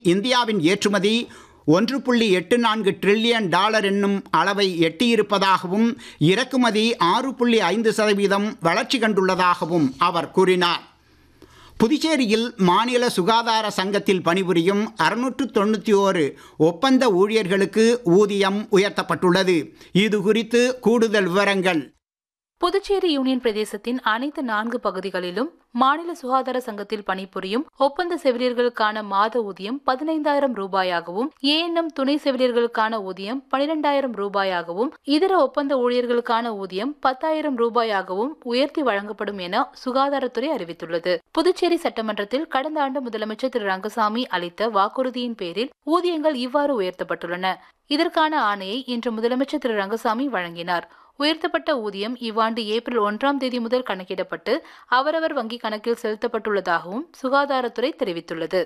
இந்தியாவின் ஏற்றுமதி ஒன்று புள்ளி எட்டு நான்கு டிரில்லியன் டாலர் என்னும் அளவை எட்டியிருப்பதாகவும் இறக்குமதி ஆறு புள்ளி ஐந்து சதவீதம் வளர்ச்சி கண்டுள்ளதாகவும் அவர் கூறினார் புதுச்சேரியில் மாநில சுகாதார சங்கத்தில் பணிபுரியும் அறுநூற்று தொண்ணூற்றி ஓரு ஒப்பந்த ஊழியர்களுக்கு ஊதியம் உயர்த்தப்பட்டுள்ளது இது குறித்து கூடுதல் விவரங்கள் புதுச்சேரி யூனியன் பிரதேசத்தின் அனைத்து நான்கு பகுதிகளிலும் மாநில சுகாதார சங்கத்தில் பணிபுரியும் ஒப்பந்த செவிலியர்களுக்கான மாத ஊதியம் பதினைந்தாயிரம் ரூபாயாகவும் ஏஎன்எம் துணை செவிலியர்களுக்கான ஊதியம் பனிரெண்டாயிரம் ரூபாயாகவும் இதர ஒப்பந்த ஊழியர்களுக்கான ஊதியம் பத்தாயிரம் ரூபாயாகவும் உயர்த்தி வழங்கப்படும் என சுகாதாரத்துறை அறிவித்துள்ளது புதுச்சேரி சட்டமன்றத்தில் கடந்த ஆண்டு முதலமைச்சர் திரு ரங்கசாமி அளித்த வாக்குறுதியின் பேரில் ஊதியங்கள் இவ்வாறு உயர்த்தப்பட்டுள்ளன இதற்கான ஆணையை இன்று முதலமைச்சர் திரு ரங்கசாமி வழங்கினார் உயர்த்தப்பட்ட ஊதியம் இவ்வாண்டு ஏப்ரல் ஒன்றாம் தேதி முதல் கணக்கிடப்பட்டு அவரவர் வங்கிக் கணக்கில் செலுத்தப்பட்டுள்ளதாகவும் சுகாதாரத்துறை தெரிவித்துள்ளது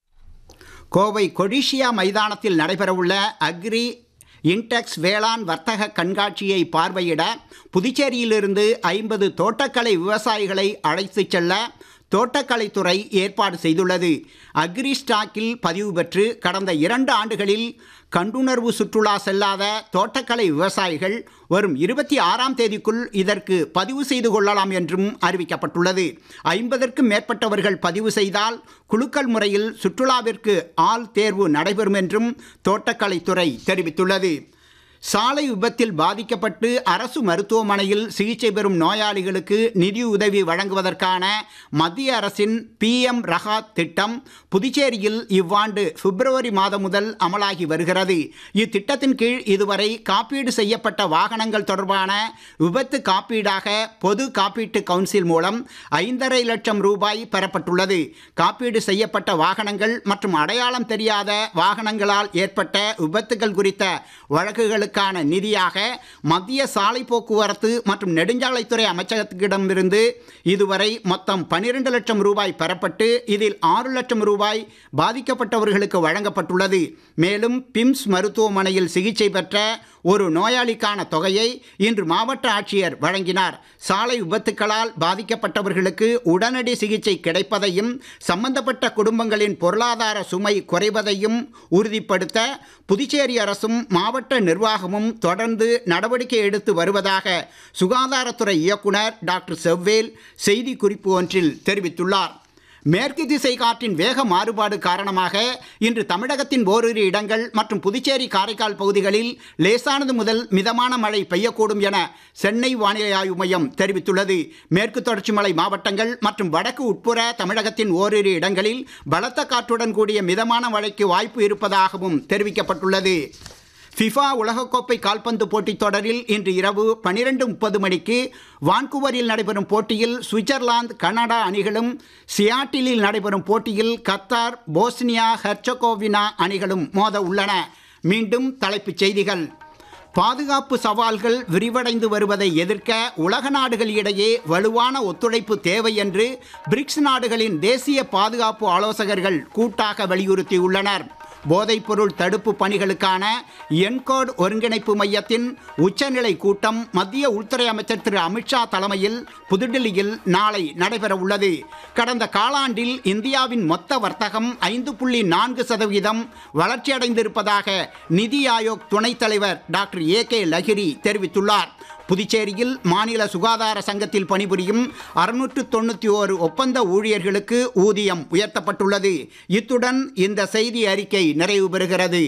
கோவை கொடிஷியா மைதானத்தில் நடைபெறவுள்ள அக்ரி இன்டெக்ஸ் வேளாண் வர்த்தக கண்காட்சியை பார்வையிட புதுச்சேரியிலிருந்து ஐம்பது தோட்டக்கலை விவசாயிகளை அழைத்துச் செல்ல தோட்டக்கலைத்துறை ஏற்பாடு செய்துள்ளது அக்ரி ஸ்டாக்கில் பதிவு பெற்று கடந்த இரண்டு ஆண்டுகளில் கண்டுணர்வு சுற்றுலா செல்லாத தோட்டக்கலை விவசாயிகள் வரும் இருபத்தி ஆறாம் தேதிக்குள் இதற்கு பதிவு செய்து கொள்ளலாம் என்றும் அறிவிக்கப்பட்டுள்ளது ஐம்பதற்கும் மேற்பட்டவர்கள் பதிவு செய்தால் குலுக்கல் முறையில் சுற்றுலாவிற்கு ஆள் தேர்வு நடைபெறும் என்றும் தோட்டக்கலைத்துறை தெரிவித்துள்ளது சாலை விபத்தில் பாதிக்கப்பட்டு அரசு மருத்துவமனையில் சிகிச்சை பெறும் நோயாளிகளுக்கு நிதியுதவி வழங்குவதற்கான மத்திய அரசின் பிஎம் ரகாத் திட்டம் புதுச்சேரியில் இவ்வாண்டு பிப்ரவரி மாதம் முதல் அமலாகி வருகிறது இத்திட்டத்தின் கீழ் இதுவரை காப்பீடு செய்யப்பட்ட வாகனங்கள் தொடர்பான விபத்து காப்பீடாக பொது காப்பீட்டு கவுன்சில் மூலம் ஐந்தரை லட்சம் ரூபாய் பெறப்பட்டுள்ளது காப்பீடு செய்யப்பட்ட வாகனங்கள் மற்றும் அடையாளம் தெரியாத வாகனங்களால் ஏற்பட்ட விபத்துகள் குறித்த வழக்குகளுக்கான நிதியாக மத்திய சாலை போக்குவரத்து மற்றும் நெடுஞ்சாலைத்துறை அமைச்சகத்திடமிருந்து இதுவரை மொத்தம் பனிரெண்டு லட்சம் ரூபாய் பெறப்பட்டு இதில் ஆறு லட்சம் ரூபாய் பாதிக்கப்பட்டவர்களுக்கு வழங்கப்பட்டுள்ளது மேலும் பிம்ஸ் மருத்துவமனையில் சிகிச்சை பெற்ற ஒரு நோயாளிக்கான தொகையை இன்று மாவட்ட ஆட்சியர் வழங்கினார் சாலை விபத்துக்களால் பாதிக்கப்பட்டவர்களுக்கு உடனடி சிகிச்சை கிடைப்பதையும் சம்பந்தப்பட்ட குடும்பங்களின் பொருளாதார சுமை குறைவதையும் உறுதிப்படுத்த புதுச்சேரி அரசும் மாவட்ட நிர்வாகமும் தொடர்ந்து நடவடிக்கை எடுத்து வருவதாக சுகாதாரத்துறை இயக்குனர் டாக்டர் செவ்வேல் செய்திக்குறிப்பு ஒன்றில் தெரிவித்துள்ளார் மேற்கு திசை காற்றின் வேக மாறுபாடு காரணமாக இன்று தமிழகத்தின் ஓரிரு இடங்கள் மற்றும் புதுச்சேரி காரைக்கால் பகுதிகளில் லேசானது முதல் மிதமான மழை பெய்யக்கூடும் என சென்னை வானிலை ஆய்வு மையம் தெரிவித்துள்ளது மேற்கு தொடர்ச்சி மலை மாவட்டங்கள் மற்றும் வடக்கு உட்புற தமிழகத்தின் ஓரிரு இடங்களில் பலத்த காற்றுடன் கூடிய மிதமான மழைக்கு வாய்ப்பு இருப்பதாகவும் தெரிவிக்கப்பட்டுள்ளது ஃபிஃபா உலகக்கோப்பை கால்பந்து போட்டித் தொடரில் இன்று இரவு பனிரெண்டு முப்பது மணிக்கு வான்குவரில் நடைபெறும் போட்டியில் சுவிட்சர்லாந்து கனடா அணிகளும் சியாட்டிலில் நடைபெறும் போட்டியில் கத்தார் போஸ்னியா ஹெர்சகோவினா அணிகளும் மோத உள்ளன மீண்டும் தலைப்புச் செய்திகள் பாதுகாப்பு சவால்கள் விரிவடைந்து வருவதை எதிர்க்க உலக நாடுகள் இடையே வலுவான ஒத்துழைப்பு தேவை என்று பிரிக்ஸ் நாடுகளின் தேசிய பாதுகாப்பு ஆலோசகர்கள் கூட்டாக வலியுறுத்தியுள்ளனர் போதைப்பொருள் தடுப்பு பணிகளுக்கான என்கோட் ஒருங்கிணைப்பு மையத்தின் உச்சநிலை கூட்டம் மத்திய உள்துறை அமைச்சர் திரு அமித்ஷா தலைமையில் புதுடில்லியில் நாளை நடைபெற உள்ளது கடந்த காலாண்டில் இந்தியாவின் மொத்த வர்த்தகம் ஐந்து புள்ளி நான்கு சதவீதம் வளர்ச்சியடைந்திருப்பதாக நிதி ஆயோக் துணைத் தலைவர் டாக்டர் ஏ கே லஹிரி தெரிவித்துள்ளார் புதுச்சேரியில் மாநில சுகாதார சங்கத்தில் பணிபுரியும் அறுநூற்று தொண்ணூற்றி ஓரு ஒப்பந்த ஊழியர்களுக்கு ஊதியம் உயர்த்தப்பட்டுள்ளது இத்துடன் இந்த செய்தி அறிக்கை நிறைவு பெறுகிறது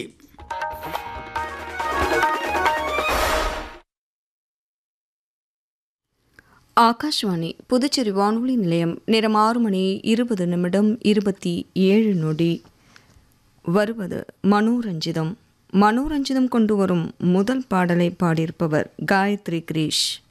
ஆகாஷ்வாணி புதுச்சேரி வானொலி நிலையம் நேரம் ஆறு மணி இருபது நிமிடம் இருபத்தி ஏழு நொடி வருவது மனோரஞ்சிதம் மனோரஞ்சிதம் கொண்டு வரும் முதல் பாடலை பாடியிருப்பவர் காயத்ரி கிரீஷ்